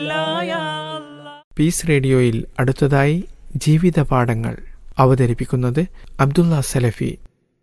Piece റേഡിയോയിൽ അടുത്തതായി ജീവിത പാഠങ്ങൾ അവതരിപ്പിക്കുന്നത് അബ്ദുള്ള സലഫി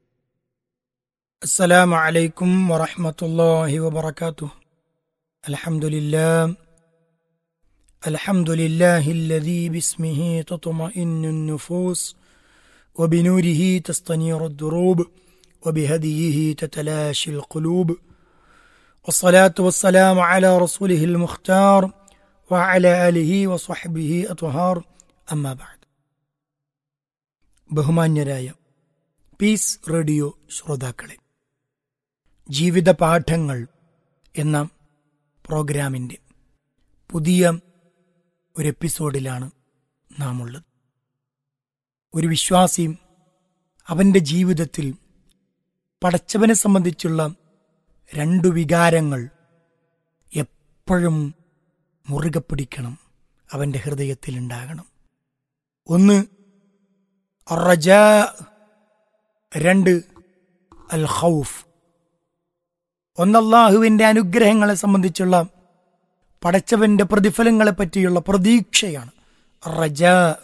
السلام عليكم ورحمة الله وبركاته الحمد لله الحمد لله الذي باسمه تطمئن النفوس وبنوره تستنير الدروب وبهديه تتلاشى القلوب والصلاة والسلام على رسوله المختار وعلى آله وصحبه أطهار أما بعد ബഹുമാന്യരായ പീസ് റേഡിയോ ശ്രോതാക്കളെ ജീവിത പാഠങ്ങൾ എന്ന പ്രോഗ്രാമിൻ്റെ പുതിയ ഒരു എപ്പിസോഡിലാണ് നാം ഉള്ളത് ഒരു വിശ്വാസിയും അവൻ്റെ ജീവിതത്തിൽ പടച്ചവനെ സംബന്ധിച്ചുള്ള രണ്ടു വികാരങ്ങൾ എപ്പോഴും മുറുകെ പിടിക്കണം അവൻ്റെ ഹൃദയത്തിൽ ഉണ്ടാകണം ഒന്ന് അറജ രണ്ട് അൽ ഖൗഫ് ഒന്നല്ലാഹുവിന്റെ അനുഗ്രഹങ്ങളെ സംബന്ധിച്ചുള്ള പടച്ചവന്റെ പ്രതിഫലങ്ങളെ പറ്റിയുള്ള പ്രതീക്ഷയാണ് റജ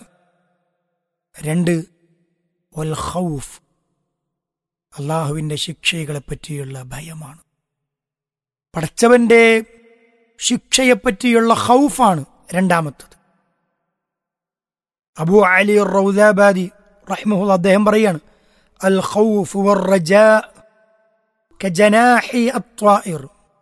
രണ്ട് വൽ ഖൗഫ് അള്ളാഹുവിന്റെ ശിക്ഷകളെ പറ്റിയുള്ള ഭയമാണ് പടച്ചവന്റെ ശിക്ഷയെപ്പറ്റിയുള്ള ഖൗഫാണ് രണ്ടാമത്തത് അബു അലി റൗദാബാദി റഹ്മുൽ അദ്ദേഹം പറയാണ് അൽ ഖൗഫ് വറജാ കജനാഹി അത്വാഇർ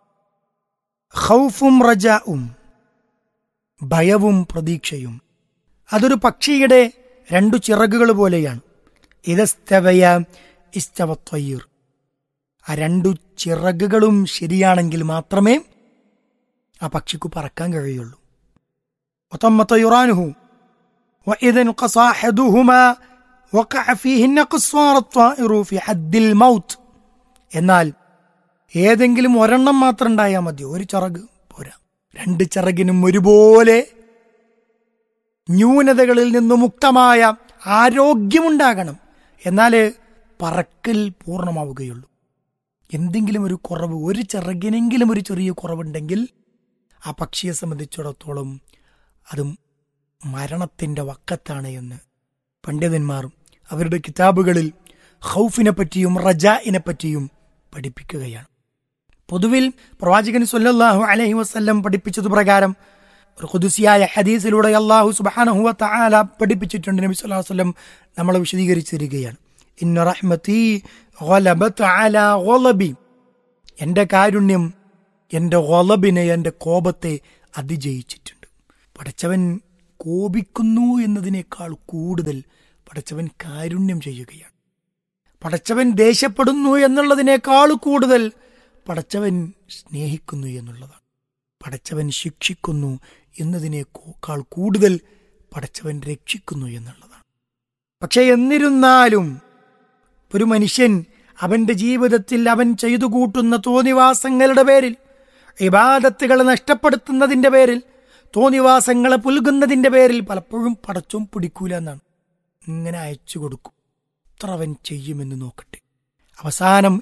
ഖൗഫും റജാവും ഭയവും പ്രതീക്ഷയും അതൊരു പക്ഷിയുടെ രണ്ടു ചിറകുകൾ പോലെയാണ് ഇതസ്തവയ ഇസ്തവത്വയീർ ആ രണ്ടു ചിറകുകളും ശരിയാണെങ്കിൽ മാത്രമേ ആ പക്ഷിക്ക് പറക്കാൻ കഴിയുള്ളൂ ഒത്തമ്മത്തയുറാനുഹു وإذا انقصى أحدهما وقع فيهن قصوار الطائر في حد الموت എന്നാൽ ഏതെങ്കിലും ഒരെണ്ണം മാത്രം ഉണ്ടായാൽ മതി ഒരു ചിറക് പോരാ രണ്ട് ചിറകിനും ഒരുപോലെ ന്യൂനതകളിൽ നിന്ന് മുക്തമായ ആരോഗ്യമുണ്ടാകണം എന്നാലേ പറക്കൽ പൂർണ്ണമാവുകയുള്ളൂ എന്തെങ്കിലും ഒരു കുറവ് ഒരു ചിറകിനെങ്കിലും ഒരു ചെറിയ കുറവുണ്ടെങ്കിൽ ആ പക്ഷിയെ സംബന്ധിച്ചിടത്തോളം അതും മരണത്തിന്റെ വക്കത്താണ് എന്ന് പണ്ഡിതന്മാർ അവരുടെ കിതാബുകളിൽ ഹൗഫിനെ പറ്റിയും റജാഇനെ പറ്റിയും പഠിപ്പിക്കുകയാണ് പൊതുവിൽ പ്രവാചകൻ സല്ലല്ലാഹു അലൈഹി വസല്ലം പഠിപ്പിച്ചത് പ്രകാരം ഒരു ഖുദുസിയായ ഹദീസിലൂടെ അള്ളാഹു സുബ്ഹാനഹു തആല പഠിപ്പിച്ചിട്ടുണ്ട് നബി സല്ലല്ലാഹു അലൈഹി വസല്ലം നമ്മളെ വിശദീകരിച്ചു തരികയാണ് ഇന്ന റഹ്മതി ഗലബത് അലാ ഗലബി എന്റെ കാരുണ്യം എന്റെ ഗലബിനെ എന്റെ കോപത്തെ അതിജയിച്ചിട്ടുണ്ട് പടച്ചവൻ കോപിക്കുന്നു എന്നതിനേക്കാൾ കൂടുതൽ പടച്ചവൻ കാരുണ്യം ചെയ്യുകയാണ് പടച്ചവൻ ദേഷ്യപ്പെടുന്നു എന്നുള്ളതിനേക്കാൾ കൂടുതൽ പടച്ചവൻ സ്നേഹിക്കുന്നു എന്നുള്ളതാണ് പടച്ചവൻ ശിക്ഷിക്കുന്നു എന്നതിനേക്കാൾ കൂടുതൽ പടച്ചവൻ രക്ഷിക്കുന്നു എന്നുള്ളതാണ് പക്ഷെ എന്നിരുന്നാലും ഒരു മനുഷ്യൻ അവന്റെ ജീവിതത്തിൽ അവൻ ചെയ്തു കൂട്ടുന്ന തോന്നിവാസങ്ങളുടെ പേരിൽ ഇബാദത്തുകളെ നഷ്ടപ്പെടുത്തുന്നതിന്റെ പേരിൽ തോന്നിവാസങ്ങളെ പുൽകുന്നതിന്റെ പേരിൽ പലപ്പോഴും പടച്ചോം പിടിക്കൂല എന്നാണ് ഇങ്ങനെ അയച്ചു കൊടുക്കും എത്ര അവൻ ചെയ്യുമെന്ന് നോക്കട്ടെ അവസാനം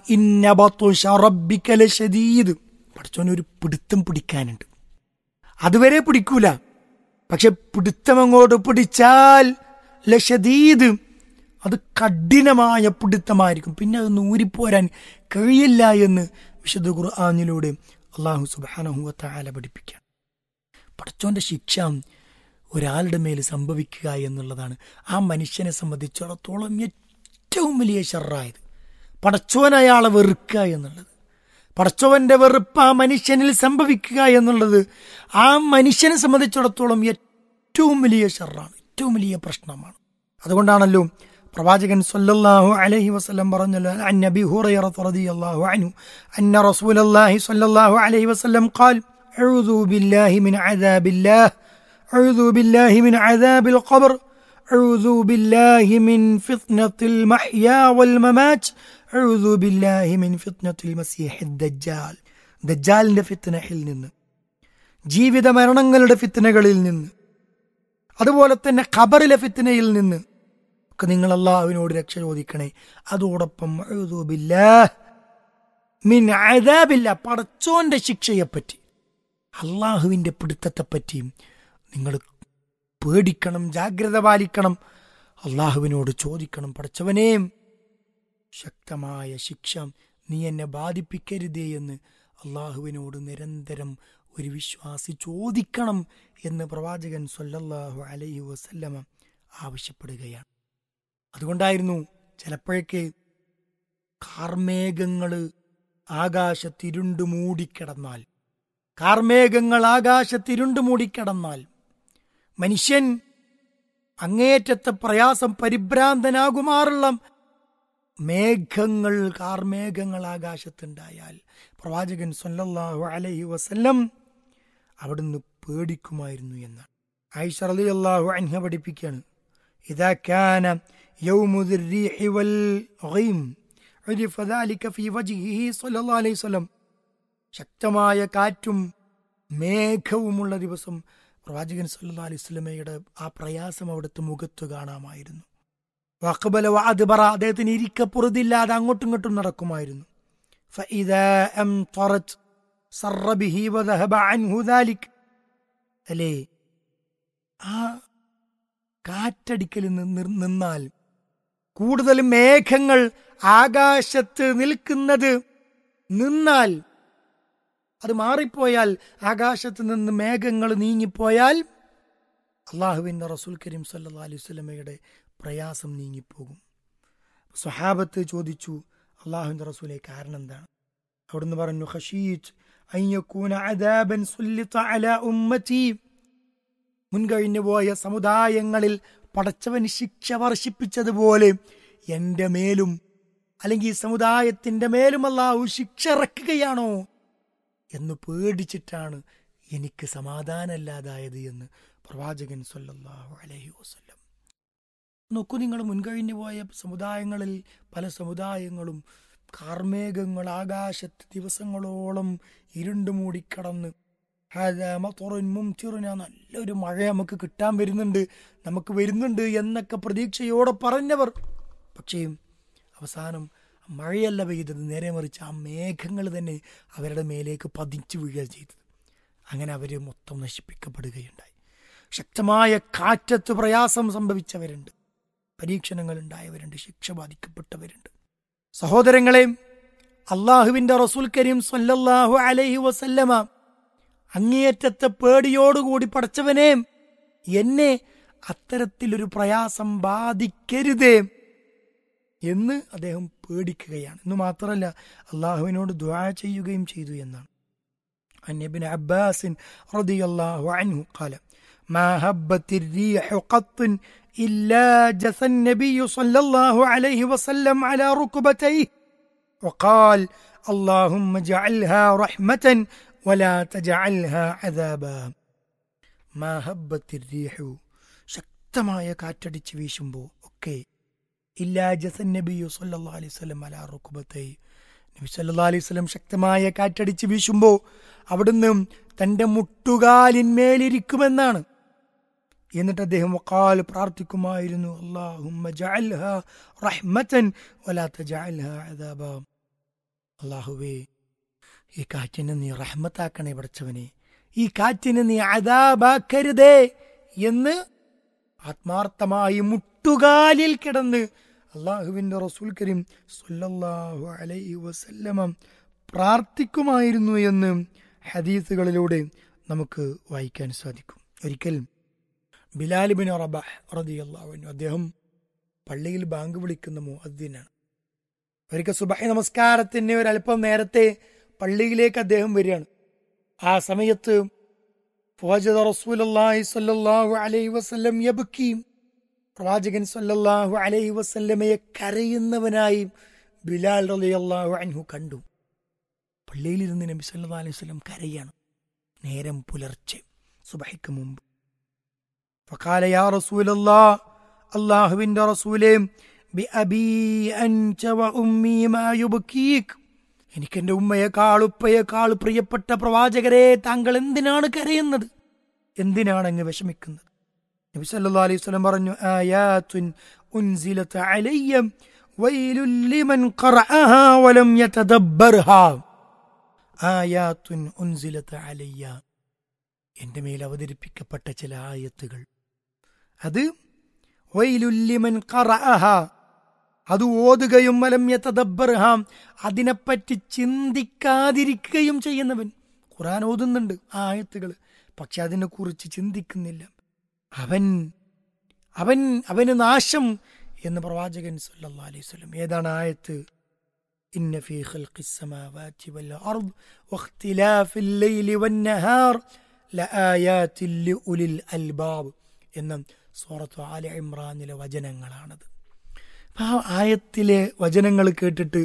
ഇന്നബീത് പടച്ചോൻ ഒരു പിടുത്തം പിടിക്കാനുണ്ട് അതുവരെ പിടിക്കൂല പക്ഷെ പിടുത്തം അങ്ങോട്ട് പിടിച്ചാൽ ലഷദീദ് അത് കഠിനമായ പിടുത്തമായിരിക്കും പിന്നെ അത് നൂരിപ്പോരാൻ കഴിയില്ല എന്ന് വിശുദ്ധ ഖുർആാനിലൂടെ അള്ളാഹു സുബാനഹു താല പഠിപ്പിക്കാം പടച്ചോന്റെ ശിക്ഷ ഒരാളുടെ മേൽ സംഭവിക്കുക എന്നുള്ളതാണ് ആ മനുഷ്യനെ സംബന്ധിച്ചിടത്തോളം ഏറ്റവും വലിയ ഷറായത് പടച്ചോൻ അയാളെ വെറുക്കുക എന്നുള്ളത് പടച്ചോവന്റെ വെറുപ്പ് ആ മനുഷ്യനിൽ സംഭവിക്കുക എന്നുള്ളത് ആ മനുഷ്യനെ സംബന്ധിച്ചിടത്തോളം ഏറ്റവും വലിയ ഷറാണ് ഏറ്റവും വലിയ പ്രശ്നമാണ് അതുകൊണ്ടാണല്ലോ പ്രവാചകൻ സല്ലല്ലാഹു അലൈഹി വസല്ലം പറഞ്ഞല്ലോ അൻ നബി ഹുറൈറ റളിയല്ലാഹു അൻഹു അന്ന റസൂലല്ലാഹി സല്ലല്ലാഹു അലൈഹി വസല്ലം ഖാൽ أعوذ بالله من عذاب الله أعوذ بالله من عذاب القبر أعوذ بالله من فتنة المحيا والممات أعوذ بالله من فتنة المسيح الدجال ദജ്ജാലിന്റെ ഫിത്തനയിൽ നിന്ന് ജീവിത മരണങ്ങളുടെ ഫിത്തനകളിൽ നിന്ന് അതുപോലെ തന്നെ ഖബറിലെ ഫിത്തനയിൽ നിന്ന് ഒക്കെ നിങ്ങൾ അള്ളാഹുവിനോട് രക്ഷ ചോദിക്കണേ അതോടൊപ്പം മിൻ അദാബില്ല പടച്ചോന്റെ ശിക്ഷയെപ്പറ്റി അള്ളാഹുവിൻ്റെ പിടുത്തത്തെപ്പറ്റിയും നിങ്ങൾ പേടിക്കണം ജാഗ്രത പാലിക്കണം അള്ളാഹുവിനോട് ചോദിക്കണം പഠിച്ചവനേ ശക്തമായ ശിക്ഷ നീ എന്നെ ബാധിപ്പിക്കരുതേ എന്ന് അള്ളാഹുവിനോട് നിരന്തരം ഒരു വിശ്വാസി ചോദിക്കണം എന്ന് പ്രവാചകൻ സല്ലല്ലാഹു അലൈഹി വസല്ലമ ആവശ്യപ്പെടുകയാണ് അതുകൊണ്ടായിരുന്നു ചിലപ്പോഴൊക്കെ കാർമേഘങ്ങൾ ആകാശത്തിരുണ്ടു മൂടിക്കിടന്നാൽ കാർമേഘങ്ങൾ ആകാശത്തിരുണ്ടു മൂടിക്കിടന്നാൽ മനുഷ്യൻ അങ്ങേറ്റത്തെ പ്രയാസം പരിഭ്രാന്തനാകുമാറുള്ള മേഘങ്ങൾ കാർമേഘങ്ങൾ ആകാശത്തുണ്ടായാൽ പ്രവാചകൻ സല്ലല്ലാഹു അലൈഹി വസല്ലം അവിടുന്ന് പേടിക്കുമായിരുന്നു എന്നാണ് ആയിഷ റളിയല്ലാഹു അൻഹ പഠിപ്പിക്കുകയാണ് ഇതാ കാന യൗമു ദിർരീഹി വൽ ഗൈം ഉരിഫ ذلك في وجهه صلى الله عليه وسلم ശക്തമായ കാറ്റും മേഘവുമുള്ള ദിവസം പ്രവാചകൻ സല്ലല്ലാഹു അലൈഹി വസല്ലമയുടെ ആ പ്രയാസം അവിടുത്തെ മുഖത്ത് കാണാമായിരുന്നു വഖബല വഅദ്ബറ അദ്ദേഹത്തിന് ഇരിക്കപ്പുറതില്ലാതെ അങ്ങോട്ടും ഇങ്ങോട്ടും നടക്കുമായിരുന്നു فإذا أمطرت سر به وذهب عنه ذلك അല്ലേ ആ കാറ്റടിക്കൽ നിന്ന് നിന്നാൽ കൂടുതലും മേഘങ്ങൾ ആകാശത്ത് നിൽക്കുന്നത് നിന്നാൽ അത് മാറിപ്പോയാൽ ആകാശത്ത് നിന്ന് മേഘങ്ങൾ നീങ്ങിപ്പോയാൽ അള്ളാഹുവിൻ്റെ റസൂൽ കരീം സല്ലാ അലൈഹി സ്വലമയുടെ പ്രയാസം നീങ്ങിപ്പോകും സ്വഹാബത്ത് ചോദിച്ചു അള്ളാഹുവിൻ്റെ റസൂലെ കാരണം എന്താണ് അവിടുന്ന് പറഞ്ഞു ഖഷീജ് അയ്യക്കൂന അദാബൻ സുല്ലിത അല ഉമ്മത്തി മുൻകഴിഞ്ഞു പോയ സമുദായങ്ങളിൽ പടച്ചവൻ ശിക്ഷ വർഷിപ്പിച്ചതുപോലെ എൻ്റെ മേലും അല്ലെങ്കിൽ ഈ സമുദായത്തിൻ്റെ മേലും അല്ലാഹു ശിക്ഷ ഇറക്കുകയാണോ എന്ന് പേടിച്ചിട്ടാണ് എനിക്ക് സമാധാനമല്ലാതായത് എന്ന് പ്രവാചകൻ സല്ലല്ലാഹു അലൈഹി വസല്ലം നോക്കൂ നിങ്ങൾ മുൻകഴിഞ്ഞു പോയ സമുദായങ്ങളിൽ പല സമുദായങ്ങളും കാർമേഘങ്ങൾ ആകാശത്ത് ദിവസങ്ങളോളം ഇരുണ്ടു മൂടിക്കടന്ന് മുംതിറുന നല്ലൊരു മഴ നമുക്ക് കിട്ടാൻ വരുന്നുണ്ട് നമുക്ക് വരുന്നുണ്ട് എന്നൊക്കെ പ്രതീക്ഷയോടെ പറഞ്ഞവർ പക്ഷേ അവസാനം മഴയല്ല പെയ്തത് നേരെ മറിച്ച് ആ മേഘങ്ങൾ തന്നെ അവരുടെ മേലേക്ക് പതിച്ചു വീഴുക ചെയ്തത് അങ്ങനെ അവർ മൊത്തം നശിപ്പിക്കപ്പെടുകയുണ്ടായി ശക്തമായ കാറ്റത്ത് പ്രയാസം സംഭവിച്ചവരുണ്ട് പരീക്ഷണങ്ങൾ ഉണ്ടായവരുണ്ട് ശിക്ഷ ബാധിക്കപ്പെട്ടവരുണ്ട് സഹോദരങ്ങളെ അള്ളാഹുവിന്റെ റസൂൽ കരീം സല്ലല്ലാഹു അലൈഹി വസല്ലമ അങ്ങേയറ്റത്തെ പേടിയോടുകൂടി പഠിച്ചവനെ എന്നെ അത്തരത്തിലൊരു പ്രയാസം ബാധിക്കരുതേ എന്ന് അദ്ദേഹം പേടിക്കുകയാണ് എന്ന് മാത്രമല്ല അള്ളാഹുവിനോട് ദ്വാ ചെയ്യുകയും ചെയ്തു എന്നാണ് അന്നബിൻ അബ്ബാസിൻ റളിയല്ലാഹു അൻഹു قال ما هبت الريح قط إلا جث النبي صلى الله عليه وسلم على ركبتيه وقال اللهم اجعلها رحمة ولا تجعلها عذابا ما هبت الريح ശക്തമായ കാറ്റടിച്ച് വീശുമ്പോൾ ഒക്കെ ഇല്ലാ ജസൻ നബിയു സല്ലല്ലാഹു അലൈഹി വസല്ലം അലാ റുക്ബത്തൈ നബി സല്ലല്ലാഹു അലൈഹി വസല്ലം ശക്തമായ കാറ്റടിച്ച് വീശുമ്പോൾ അവിടുന്ന് തന്റെ മുട്ടുകാലിന്മേലിരിക്കുമെന്നാണ് എന്നിട്ട് അദ്ദേഹം വക്കാൽ പ്രാർത്ഥിക്കുമായിരുന്നു അല്ലാഹുമ്മ ജഅൽഹ റഹ്മതൻ വലാ തജഅൽഹ അദാബ അല്ലാഹുവേ ഈ കാറ്റിനെ നീ റഹ്മത്താക്കണേ പഠിച്ചവനെ ഈ കാറ്റിനെ നീ അദാബാക്കരുതേ എന്ന് ആത്മാർത്ഥമായി മുട്ടുകാലിൽ കിടന്ന് അള്ളാഹുവിന്റെ റസൂൽ കരീം സല്ലല്ലാഹു അലൈഹി വസല്ലമ പ്രാർത്ഥിക്കുമായിരുന്നു എന്ന് ഹദീസുകളിലൂടെ നമുക്ക് വായിക്കാൻ സാധിക്കും ഒരിക്കൽ ബിലാലിബിൻ റബാഹ് റളിയല്ലാഹു അൻഹു അദ്ദേഹം പള്ളിയിൽ ബാങ്ക് വിളിക്കുന്ന മുഅദ്ദിനാണ് ഒരിക്കൽ സുബഹി നമസ്കാരത്തിന് ഒരല്പം നേരത്തെ പള്ളിയിലേക്ക് അദ്ദേഹം വരികയാണ് ആ സമയത്ത് ഫവജദ റസൂലുള്ളാഹി സ്വല്ലല്ലാഹു അലൈഹി വസല്ലം യബ്കി പ്രവാചകൻ സല്ലല്ലാഹു അലൈഹി വസല്ലമയെ കരയുന്നവനായി ബിലാൽ റളിയല്ലാഹു അൻഹു കണ്ടു പള്ളിയിലിരുന്ന് നബി സല്ലല്ലാഹു അലൈഹി വസല്ലം കരയാണ് നേരം പുലർച്ചെ സുബഹിക്ക് മുമ്പ് فقال يا رسول الله الله بن رسوله بأبي أنت وأمي ما يبكيك എനിക്ക് എൻ്റെ ഉമ്മയെക്കാൾ ഉപ്പയെക്കാൾ പ്രിയപ്പെട്ട പ്രവാചകരെ താങ്കൾ എന്തിനാണ് കരയുന്നത് എന്തിനാണ് അങ്ങ് വിഷമിക്കുന്നത് നബി സല്ലല്ലാഹു അലൈഹി വസല്ലം പറഞ്ഞു ആയാത്തുൻ ഉൻസിലത അലയ്യ വൈലുൽ ലിമൻ ഖറഅഹാ വലം യതദബ്ബർഹാ ആയാത്തുൻ ഉൻസിലത അലയ്യ എൻ്റെ മേൽ അവതരിപ്പിക്കപ്പെട്ട ചില ആയത്തുകൾ അത് വൈലുല്ലിമൻ ഖറഅഹ അത് ഓതുകയും വലം യതദബ്ബർഹാം അതിനെപ്പറ്റി ചിന്തിക്കാതിരിക്കുകയും ചെയ്യുന്നവൻ ഖുറാൻ ഓതുന്നുണ്ട് ആ ആയത്തുകൾ പക്ഷെ അതിനെക്കുറിച്ച് ചിന്തിക്കുന്നില്ല അവൻ അവൻ അവന് നാശം എന്ന് പ്രവാചകൻ സല്ലല്ലാഹു അലൈഹി വസല്ലം ഏതാണ് ആയത്ത് إن في خلق السماوات والأرض واختلاف الليل والنهار لآيات لأولي الألباب എന്ന സൂറത്ത് ആല ഇമ്രാനിലെ വചനങ്ങളാണത് അപ്പൊ ആ ആയത്തിലെ വചനങ്ങൾ കേട്ടിട്ട്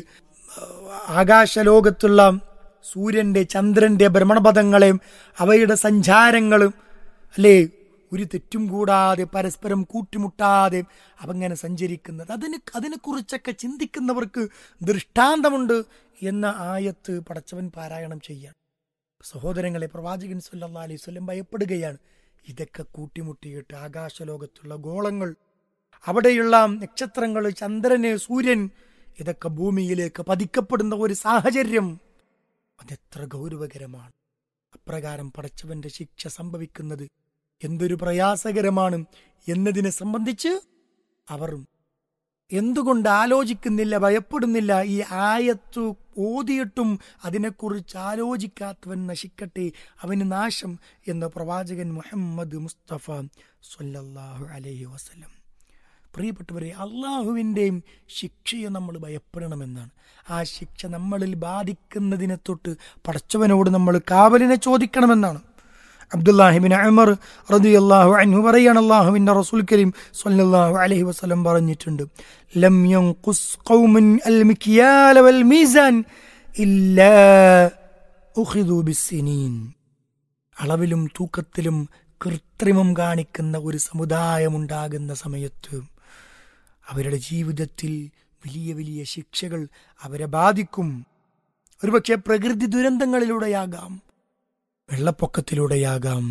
ആകാശലോകത്തുള്ള സൂര്യന്റെ ചന്ദ്രന്റെ ഭ്രമണപഥങ്ങളെയും അവയുടെ സഞ്ചാരങ്ങളും അല്ലേ ഒരു തെറ്റും കൂടാതെ പരസ്പരം കൂട്ടിമുട്ടാതെ അവങ്ങനെ സഞ്ചരിക്കുന്നത് അതിന് അതിനെക്കുറിച്ചൊക്കെ ചിന്തിക്കുന്നവർക്ക് ദൃഷ്ടാന്തമുണ്ട് എന്ന ആയത്ത് പടച്ചവൻ പാരായണം ചെയ്യാൻ സഹോദരങ്ങളെ പ്രവാചകൻ സല്ലാ അലൈഹി സ്വലം ഭയപ്പെടുകയാണ് ഇതൊക്കെ കൂട്ടിമുട്ടിയിട്ട് ആകാശലോകത്തുള്ള ഗോളങ്ങൾ അവിടെയുള്ള നക്ഷത്രങ്ങൾ ചന്ദ്രന് സൂര്യൻ ഇതൊക്കെ ഭൂമിയിലേക്ക് പതിക്കപ്പെടുന്ന ഒരു സാഹചര്യം അതെത്ര ഗൗരവകരമാണ് അപ്രകാരം പടച്ചവന്റെ ശിക്ഷ സംഭവിക്കുന്നത് എന്തൊരു പ്രയാസകരമാണ് എന്നതിനെ സംബന്ധിച്ച് അവർ എന്തുകൊണ്ട് ആലോചിക്കുന്നില്ല ഭയപ്പെടുന്നില്ല ഈ ആയത്തു ഓതിയിട്ടും അതിനെക്കുറിച്ച് ആലോചിക്കാത്തവൻ നശിക്കട്ടെ അവന് നാശം എന്ന് പ്രവാചകൻ മുഹമ്മദ് മുസ്തഫ സല്ലല്ലാഹു അലൈഹി വസല്ലം പ്രിയപ്പെട്ടവരെ അള്ളാഹുവിൻ്റെയും ശിക്ഷയെ നമ്മൾ ഭയപ്പെടണമെന്നാണ് ആ ശിക്ഷ നമ്മളിൽ ബാധിക്കുന്നതിനെ തൊട്ട് പടച്ചവനോട് നമ്മൾ കാവലിനെ ചോദിക്കണമെന്നാണ് അബ്ദുല്ലാഹിബിൻ അമർ റളിയല്ലാഹു അൻഹു പറയാണ് അല്ലാഹുവിന്റെ റസൂൽ കരീം സ്വല്ലല്ലാഹു അലൈഹി വസല്ലം പറഞ്ഞിട്ടുണ്ട് ലം യൻഖുസ് ഖൗമുൻ അൽ മിക്യാല വൽ മീസാൻ ഇല്ലാ ഉഖിദു ബിസ്സിനീൻ അളവിലും തൂക്കത്തിലും കൃത്രിമം കാണിക്കുന്ന ഒരു സമുദായമുണ്ടാകുന്ന സമയത്ത് അവരുടെ ജീവിതത്തിൽ വലിയ വലിയ ശിക്ഷകൾ അവരെ ബാധിക്കും ഒരുപക്ഷെ പ്രകൃതി ദുരന്തങ്ങളിലൂടെയാകാം വെള്ളപ്പൊക്കത്തിലൂടെയാകാം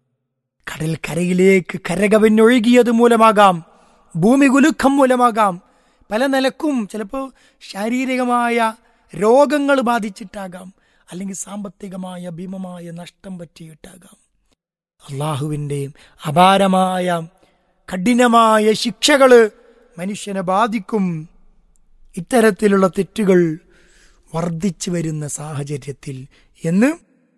കടൽ കരയിലേക്ക് കരകവിഞ്ഞൊഴുകിയത് മൂലമാകാം ഭൂമി കുലുക്കം മൂലമാകാം പല നിലക്കും ചിലപ്പോൾ ശാരീരികമായ രോഗങ്ങൾ ബാധിച്ചിട്ടാകാം അല്ലെങ്കിൽ സാമ്പത്തികമായ ഭീമമായ നഷ്ടം പറ്റിയിട്ടാകാം അള്ളാഹുവിൻ്റെ അപാരമായ കഠിനമായ ശിക്ഷകള് മനുഷ്യനെ ബാധിക്കും ഇത്തരത്തിലുള്ള തെറ്റുകൾ വർദ്ധിച്ചു വരുന്ന സാഹചര്യത്തിൽ എന്ന്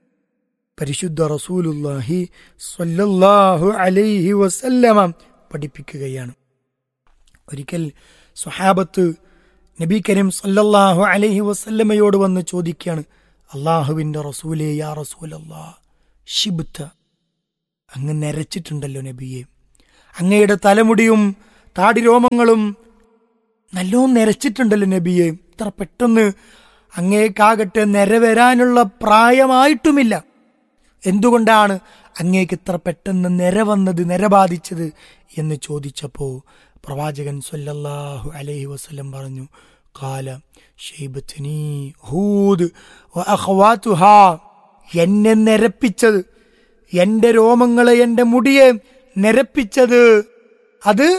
പരിശുദ്ധ റസൂലുല്ലാഹി സ്വല്ലല്ലാഹു അലൈഹി വസല്ലമ പഠിപ്പിക്കുകയാണ് ഒരിക്കൽ സ്വഹാബത്ത് നബി കരീം സല്ലല്ലാഹു അലൈഹി വസല്ലമയോട് വന്ന് ചോദിക്കുകയാണ് അള്ളാഹുവിന്റെ റസൂലേ യാ റസൂലല്ലാ ഷിബ്ത അങ്ങ് നരച്ചിട്ടുണ്ടല്ലോ നബിയെ അങ്ങയുടെ തലമുടിയും താടിരോമങ്ങളും നല്ലോണം നിരച്ചിട്ടുണ്ടല്ലോ നബിയെ ഇത്ര പെട്ടെന്ന് അങ്ങേക്കാകട്ടെ നിരവരാനുള്ള പ്രായമായിട്ടുമില്ല എന്തുകൊണ്ടാണ് അങ്ങേക്ക് ഇത്ര പെട്ടെന്ന് നിര വന്നത് നിര ബാധിച്ചത് എന്ന് ചോദിച്ചപ്പോ പ്രവാചകൻ സല്ലല്ലാഹു അലൈഹി വസല്ലം പറഞ്ഞു കാല ഷെയ്ബത്തിനി ഹൂദ് അഖ്വാതുഹാ എന്നെ നിരപ്പിച്ചത് എന്റെ രോമങ്ങളെ എന്റെ മുടിയെ നിരപ്പിച്ചത് അത്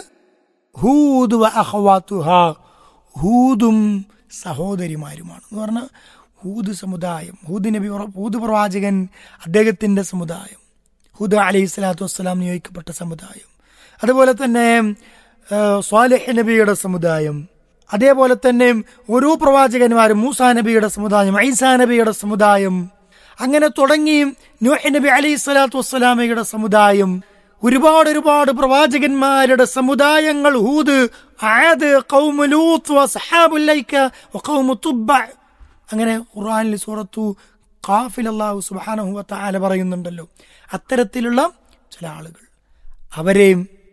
ഹൂദ് അഹ്വാത്തുഹാ ഹൂദും സഹോദരിമാരുമാണ് എന്ന് പറഞ്ഞാൽ ഹൂദ് സമുദായം ഹൂദ് നബി ഹൂദ് പ്രവാചകൻ അദ്ദേഹത്തിന്റെ സമുദായം ഹൂദ് അലൈഹി സ്വലാത്തു വസ്സലാം നിയോഗിക്കപ്പെട്ട സമുദായം അതുപോലെ തന്നെ സ്വാലിഹ് നബിയുടെ സമുദായം അതേപോലെ തന്നെ ഓരോ പ്രവാചകന്മാരും മൂസാ നബിയുടെ സമുദായം ഐസാ നബിയുടെ സമുദായം അങ്ങനെ തുടങ്ങി നൂഹ് നബി അലൈഹി സ്വലാത്തു വസ്സലാമയുടെ സമുദായം ഒരുപാട് ഒരുപാട് പ്രവാചകന്മാരുടെ സമുദായങ്ങൾ ഹൂദ് ആദ് ഖൗമു ലൂത്ത് വസഹാബുൽ ലൈക വഖൗമു തുബ്ബ അങ്ങനെ ഖുർആനിൽ സൂറത്തു ഖാഫിൽ അല്ലാഹു സുബ്ഹാനഹു വതആല പറയുന്നുണ്ടല്ലോ അത്തരത്തിലുള്ള ചില ആളുകൾ അവരെ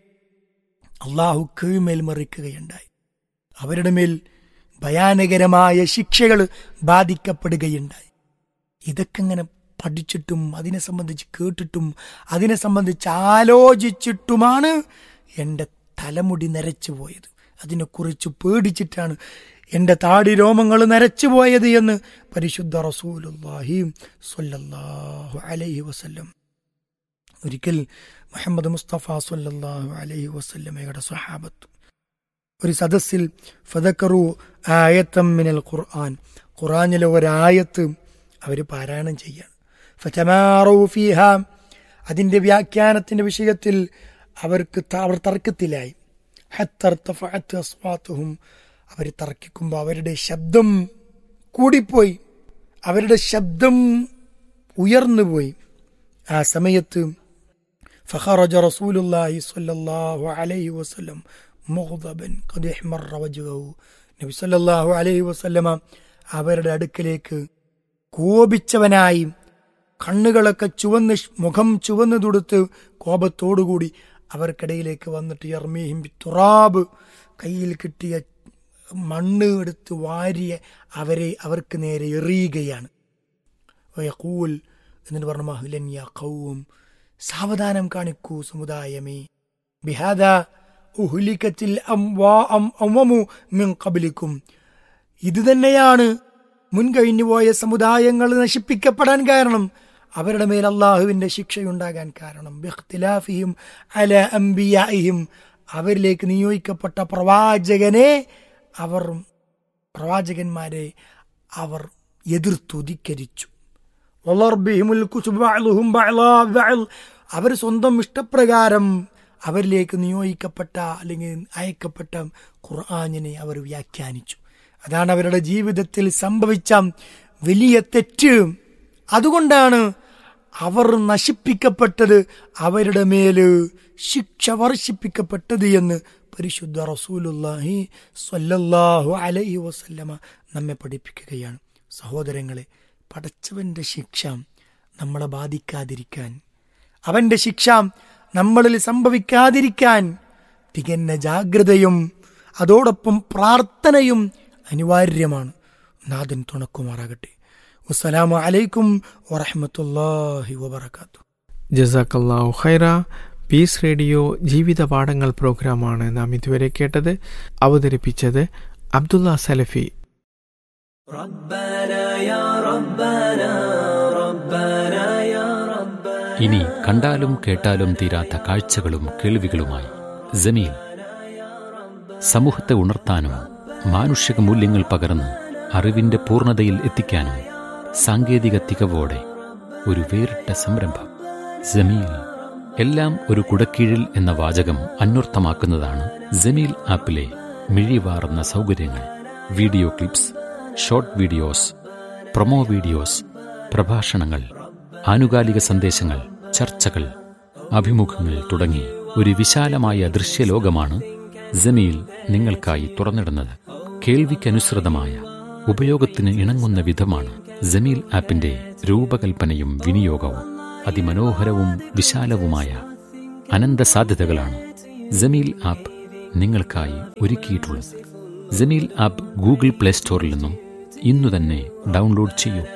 അള്ളാഹു കീഴ്മേൽ മറിക്കുകയുണ്ടായി അവരുടെ മേൽ ഭയാനകരമായ ശിക്ഷകൾ ബാധിക്കപ്പെടുകയുണ്ടായി ഇതൊക്കെ ഇങ്ങനെ പഠിച്ചിട്ടും അതിനെ സംബന്ധിച്ച് കേട്ടിട്ടും അതിനെ സംബന്ധിച്ച് ആലോചിച്ചിട്ടുമാണ് എൻ്റെ തലമുടി നരച്ചു പോയത് അതിനെക്കുറിച്ച് പേടിച്ചിട്ടാണ് എൻ്റെ താടി രോമങ്ങൾ നരച്ചു പോയത് എന്ന് പരിശുദ്ധ റസൂലുല്ലാഹി സ്വല്ലല്ലാഹു അലൈഹി വസല്ലം ഒരിക്കൽ മുഹമ്മദ് മുസ്തഫ സല്ലല്ലാഹു അലൈഹി വസല്ലമയുടെ സ്വഹാബത്ത് ഒരു സദസ്സിൽ ഫതക്കറു ആയത്തം മിനൽ ഖുർആൻ ഖുർആനിലെ ഒരായത്ത് അവർ പാരായണം ചെയ്യാണ് ഫതമാറു ഫീഹ അതിൻ്റെ വ്യാഖ്യാനത്തിൻ്റെ വിഷയത്തിൽ അവർക്ക് ത- അവർ തർക്കത്തിലായി ഹത്തർത്തഫഅത്ത് അസ്വാത്തുഹും അവർ തർക്കിക്കുമ്പോൾ അവരുടെ ശബ്ദം കൂടിപ്പോയി അവരുടെ ശബ്ദം ഉയർന്നുപോയി ആ സമയത്ത് فخرج رسول الله صلى الله عليه وسلم مغضبا قد احمر وجهه നബി സല്ലല്ലാഹു അലൈഹി വസല്ലമ അവരുടെ അടുക്കലേക്ക് കോപിച്ചവനായി കണ്ണുകളൊക്കെ ചുവന്ന് ഷ്- മുഖം ചുവന്നു തുടുത്ത് കോപത്തോടുകൂടി അവർക്കിടയിലേക്ക് വന്നിട്ട് യർമീഹിം തുറാബ് കയ്യിൽ കിട്ടിയ മണ്ണ് എടുത്ത് വാരിയ അവരെ അവർക്ക് നേരെ എറിയുകയാണ് വയക്കൂൽ എന്നിട്ട് പറഞ്ഞു മഹ്ലൻ യാ ഖൗം സാവധാനം കാണിക്കൂ സമുദായമേ ബിഹാദ ഉഹ്ലിക്കത്തിൽ അംവമു മിൻ ഖബ്ലിക്കും ഇത് തന്നെയാണ് മുൻകഴിഞ്ഞു പോയ സമുദായങ്ങൾ നശിപ്പിക്കപ്പെടാൻ കാരണം അവരുടെ മേൽ അള്ളാഹുവിന്റെ ശിക്ഷയുണ്ടാകാൻ കാരണം ബിഖ്തിലാഫിഹിം അല അംബിയായിഹിം അവരിലേക്ക് നിയോഗിക്കപ്പെട്ട പ്രവാചകനെ അവർ പ്രവാചകന്മാരെ അവർ എതിർത്തു ധിക്കരിച്ചു വളർബിഹിമുൽ കുതുബ് ബഅ്ളുഹും ബഅ്ളാ ബഅ്ൾ. അവർ സ്വന്തം ഇഷ്ടപ്രകാരം അവരിലേക്ക് നിയോഗിക്കപ്പെട്ട അല്ലെങ്കിൽ അയക്കപ്പെട്ട ഖുർആാനിനെ അവർ വ്യാഖ്യാനിച്ചു അതാണ് അവരുടെ ജീവിതത്തിൽ സംഭവിച്ച വലിയ തെറ്റ് അതുകൊണ്ടാണ് അവർ നശിപ്പിക്കപ്പെട്ടത് അവരുടെ മേല് ശിക്ഷ വർഷിപ്പിക്കപ്പെട്ടത് എന്ന് പരിശുദ്ധ റസൂലുല്ലാഹി സ്വല്ലല്ലാഹു അലൈഹി വസല്ലമ നമ്മെ പഠിപ്പിക്കുകയാണ് സഹോദരങ്ങളെ പടച്ചവന്റെ ശിക്ഷ നമ്മളെ ബാധിക്കാതിരിക്കാൻ അവന്റെ ശിക്ഷ നമ്മളിൽ സംഭവിക്കാതിരിക്കാൻ തികഞ്ഞ ജാഗ്രതയും അതോടൊപ്പം പ്രാർത്ഥനയും അനിവാര്യമാണ് നാഥൻ തുണക്കുമാറാകട്ടെ വസ്സലാമു അലൈക്കും വറഹമത്തല്ലാഹി വബർക്കാത്തു ജസാക്കല്ലാഹു ഖൈറ പീസ് റേഡിയോ ജീവിത പാഠങ്ങൾ പ്രോഗ്രാമാണ് നാം ഇതുവരെ കേട്ടത് അവതരിപ്പിച്ചത് അബ്ദുള്ള സലഫി ഇനി കണ്ടാലും കേട്ടാലും തീരാത്ത കാഴ്ചകളും കേൾവികളുമായി ജമീൽ സമൂഹത്തെ ഉണർത്താനും മാനുഷിക മൂല്യങ്ങൾ പകർന്ന് അറിവിന്റെ പൂർണ്ണതയിൽ എത്തിക്കാനും സാങ്കേതിക തികവോടെ ഒരു വേറിട്ട സംരംഭം ജമീൽ എല്ലാം ഒരു കുടക്കീഴിൽ എന്ന വാചകം അന്വർത്ഥമാക്കുന്നതാണ് ജമീൽ ആപ്പിലെ മിഴിവാർന്ന സൗകര്യങ്ങൾ video clips short videos promo videos പ്രഭാഷണങ്ങൾ ആനുകാലിക സന്ദേശങ്ങൾ ചർച്ചകൾ അഭിമുഖങ്ങൾ തുടങ്ങി ഒരു വിശാലമായ ദൃശ്യലോകമാണ് ജമീൽ നിങ്ങൾക്കായി തുറന്നിടുന്നത് കേൾവിക്കനുസൃതമായ ഉപയോഗത്തിന് ഇണങ്ങുന്ന വിധമാണ് ജമീൽ ആപ്പിന്റെ രൂപകൽപ്പനയും വിനിയോഗവും അതിമനോഹരവും വിശാലവുമായ അനന്ത സാധ്യതകളാണ് ജമീൽ ആപ്പ് നിങ്ങൾക്കായി ഒരുക്കിയിട്ടുള്ളത് ജമീൽ ആപ്പ് ഗൂഗിൾ പ്ലേ സ്റ്റോറിൽ നിന്നും ഇന്നു തന്നെ ഡൗൺലോഡ് ചെയ്യൂ